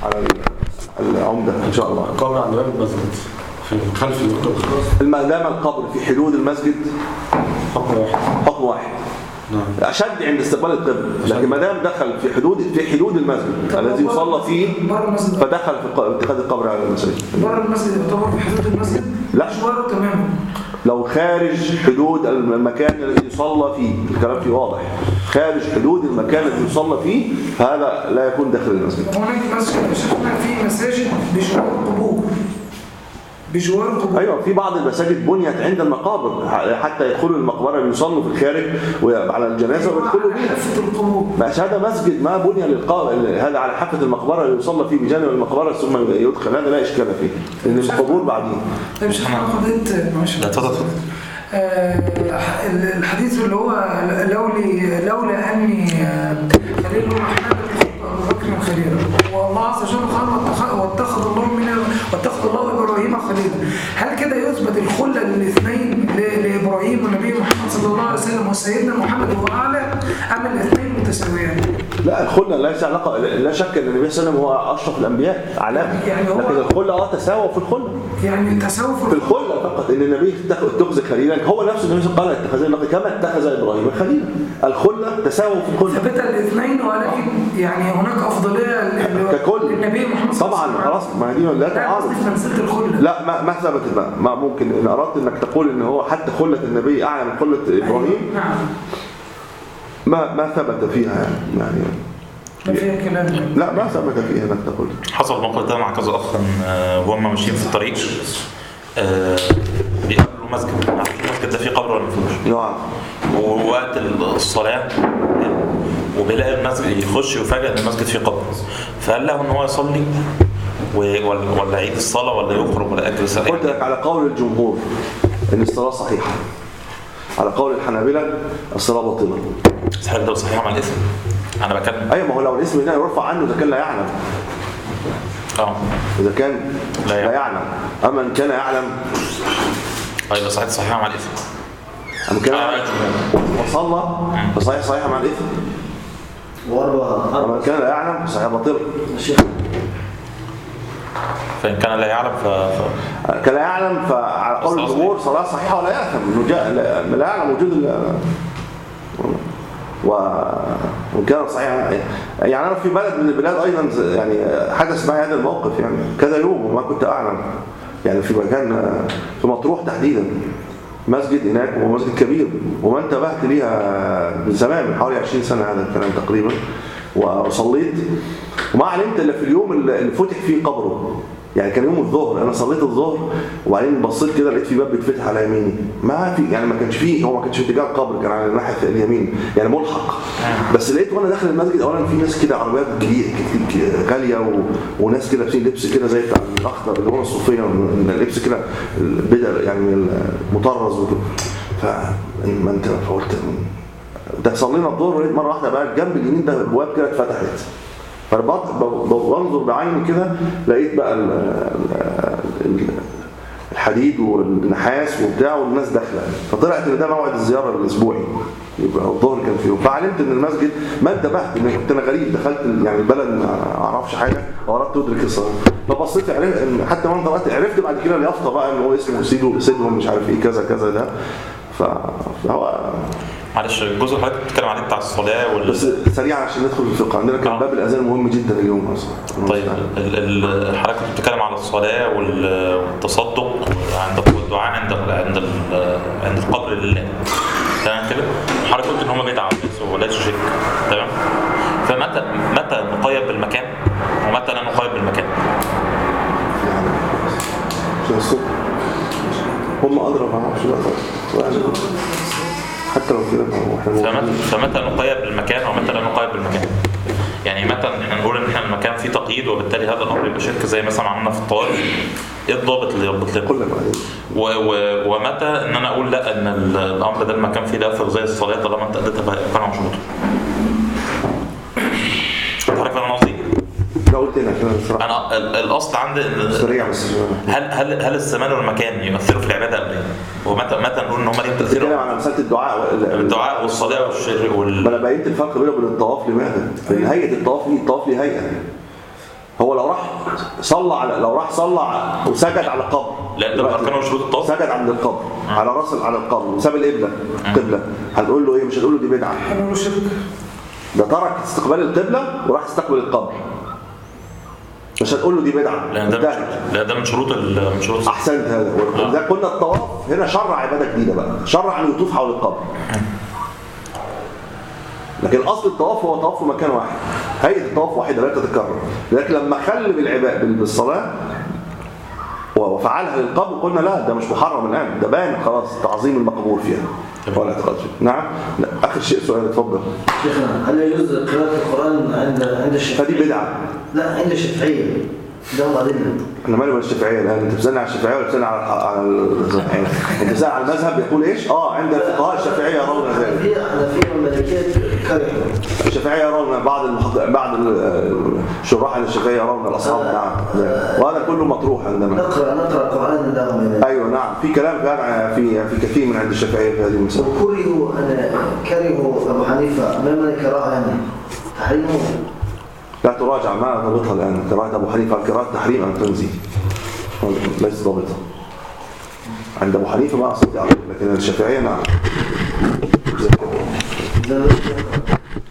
على العمده ان شاء الله قبر عند باب المسجد في خلف القبر ما دام القبر في حدود المسجد حكم واحد حكم واحد نعم اشد عند استقبال القبله لكن ما دام دخل في حدود في حدود المسجد الذي يصلى فيه بره المسجد فدخل في ق- اتخاذ القبر على المسجد بره المسجد يعتبر في حدود المسجد لا. مشواره تماما لو خارج حدود المكان الذي يصلى فيه الكلام فيه واضح خارج حدود المكان الذي يصلى فيه فهذا لا يكون داخل المسجد هناك مسجد يا شيخنا في مساجد بجوار القبور بجوار القبور ايوه في بعض المساجد بنيت عند المقابر حتى يدخلوا المقبره بيصلوا في الخارج وعلى الجنازه ويدخلوا بيها حافة القبور بس هذا مسجد ما بني للقاء هذا على حافه المقبره يصلى فيه بجانب المقبره ثم يدخل هذا لا اشكال فيه لان القبور بعدين طيب شيخنا قضية معلش لا اتفضل اتفضل آه، الحديث اللي هو لولي لولا اني آه، خليل الرحمن ابو بكر خليلا والله عز وجل قال واتخذ- واتخذ الله من واتخذ الله ابراهيم خليلا هل كده يثبت الخله للاثنين ل- لابراهيم والنبي محمد صلى الله عليه وسلم وسيدنا محمد هو اعلى ام الاثنين متساويان؟ لا الخلة ليس علاقة لا شك ان النبي صلى الله عليه وسلم هو اشرف الانبياء علامة يعني هو- لكن الخلة اه تساوى في الخلة يعني تساوي في الخلة فقط ان النبي اتخذ- اتخذ خليلا هو نفسه النبي صلى الله عليه وسلم قال اتخذ الله كما اتخذ ابراهيم خليلا الخلة تساوى في الخلة ثبت الاثنين ولكن يعني هناك افضليه ل- ككل للنبي محمد صلى الله عليه طبعا وسلم خلاص ما هي دي لا لا تعارض قصدي في منزله الخله لا ما ما ثبتت بقى ما ممكن ان اردت انك تقول ان هو حتى خلة النبي اعلى من خلة ابراهيم نعم ما ما ثبت فيها يعني, يعني ما فيها كلام لا ما ثبت فيها انك تقول حصل الموقف ده مع كذا اخ آه، وهم ماشيين في الطريق آه، بيقابلوا مسجد ما عرفوش المسجد ده فيه قبر ولا ما فيهوش نعم ووقت الصلاة وبيلاقي المسجد يخش ويفاجئ ان المسجد فيه قبر فقال له ان هو يصلي و- ولا ولا يعيد الصلاة ولا يخرج ولا يجلس قلت لك على قول الجمهور ان الصلاة صحيحة على قول الحنابلة الصلاة باطلة صحيح ده صحيح مع الاسم انا بتكلم ايوه ما هو لو الاسم هنا يرفع عنه اذا كان لا يعلم اه اذا كان لا لا يعلم. يعلم اما ان كان يعلم ايوه صحيح صحيح مع الاسم اما كان آه، يعلم وصلى فصحيح صحيح مع الاثم وأربعة اما ان كان لا يعلم فصحيح باطلة الشيخ فان كان لا يعلم ف... ف... كان لا يعلم فعلى قول الصلاة الجمهور صلاة صحيحة ولا يأثم انه جاء لا- لا يعلم وجود ال- و... وإن كان صحيح يعني أنا في بلد من البلاد أيضا ز- يعني حدث معي هذا الموقف يعني كذا يوم وما كنت أعلم يعني في مكان في مطروح تحديدا مسجد هناك وهو مسجد كبير وما انتبهت ليها من زمان من حوالي 20 سنة هذا الكلام تقريبا وصليت وما علمت إلا في اليوم اللي اللي فتح فيه قبره يعني كان يوم الظهر انا صليت الظهر وبعدين بصيت كده لقيت في باب بيتفتح على يميني ما في يعني ما كانش فيه هو ما كانش في اتجاه القبر كان على ناحيه اليمين يعني ملحق بس لقيت وانا داخل المسجد اولا في ناس كده عربيات جديد كتير غاليه و... وناس كده لابسين لبس كده زي بتاع الاخضر اللي هو الصوفيه اللبس كده البدل يعني المطرز وكده فما انت فقلت ده صلينا الظهر ولقيت مره واحده بقى جنب اليمين ده ابواب كده اتفتحت فبنظر بنظر بعيني كده لقيت بقى ال ال الحديد والنحاس وبتاع والناس داخله فطلعت ان ده موعد الزياره الاسبوعي يبقى الظهر كان فيه فعلمت ان المسجد ما انتبهت ان كنت انا غريب دخلت ال- يعني البلد ما اعرفش حاجه واردت ادرك الصلاه فبصيت عرفت ان حتى وانا طلعت عرفت بعد كده اليافطه بقى ان هو اسمه سيدو سيدهم مش عارف ايه كذا كذا ده ف- فهو معلش الجزء اللي حضرتك بتتكلم عليه بتاع الصلاة وال... بس سريعا عشان ندخل في الفقه عندنا كان آه. باب الاذان مهم جدا اليوم اصلا طيب ال- ال- حضرتك كنت بتتكلم على الصلاة وال- والتصدق عند والدعاء عند ال- عند ال- عند القبر لله تمام كده حضرتك قلت ان هم بدعة وليس شرك تمام فمتى متى نقيد بالمكان ومتى لا نقيد بالمكان عشان الصبح هم ادرى ما اعرفش بقى يعني حتى لو كده ما هو احنا فمتى, موجودين. فمتى نقيد بالمكان ومتى لا نقيد بالمكان يعني متى احنا نقول ان احنا المكان فيه تقييد وبالتالي هذا الامر يبقى شرك زي مثلا عملنا في الطوارئ ايه الضابط اللي يربط لنا قل لك بعدين و و ومتى ان انا اقول لا ان ال- الامر ده المكان فيه لا زي الصلاه طالما انت اديتها بقى مشروط عارف انا قصدي ده قلت لك انا الصراحه انا ال- الاصل عندي إن- سريع بس هل هل هل الزمان والمكان يؤثروا في العباده ام لا؟ ومتى متى نقول ان هم ليهم بتتكلم تاثير على مساله الدعاء وال- الدعاء والصلاه والشر ما وال انا بينت الفرق بينه وبين الطواف لماذا؟ لان هيئه الطواف ليه الطواف ليه هيئه هو لو راح صلى على لو راح صلى على- وسجد على القبر لا ده دلوقتي الاركان وشروط الطواف سجد عند القبر على راس على القبر وساب القبله قبله هنقول له ايه مش هنقول له دي بدعه هنقول شرك ده ترك استقبال القبله وراح يستقبل القبر مش هنقول له دي بدعه لا ده انتهت. من- لا ده من شروط ال- من شروط احسنت هذا ده قلنا الطواف هنا شرع عباده جديده بقى شرع انه يطوف حول القبر لكن اصل الطواف هو طواف في مكان واحد هيئه الطواف واحده لا تتكرر لكن لما خل بالعباده بالصلاه وفعلها للقبر قلنا لا ده مش محرم الان ده بان خلاص تعظيم المقبول فيها ولا اعتقاد فيه نعم لا اخر شيء سؤال اتفضل شيخنا هل يجوز قراءة القرآن عند عند الشافعية؟ فدي بدعه لا عند الشافعية لهم أدلة احنا مالي بالشافعيه الان انت بتسالني على الشافعيه ولا بتسالني على على ال- يعني انت بتسال على المذهب يقول ايش اه عند الفقهاء الشافعيه يرون ذلك الحنفية الحنفية والمالكية كرهوا الشافعيه يرون بعض المحق... بعض ال- الشراح الشافعيه يرون الاصحاب نعم وهذا كله مطروح عندنا نقرأ نقرأ القرآن لهم يعني ايوه نعم في كلام فعلا في في كثير من عند الشافعيه في هذه المساله وكرهوا أنا كرهوا أبو حنيفة مما كراهة يعني تحريمه لا تراجع ما ضابطها الان قراءه ابو حنيفه قراءه تحريم ام تنزيل ليس ضابطها عند ابو حنيفه ما استطيع لكن الشافعيه نعم زي-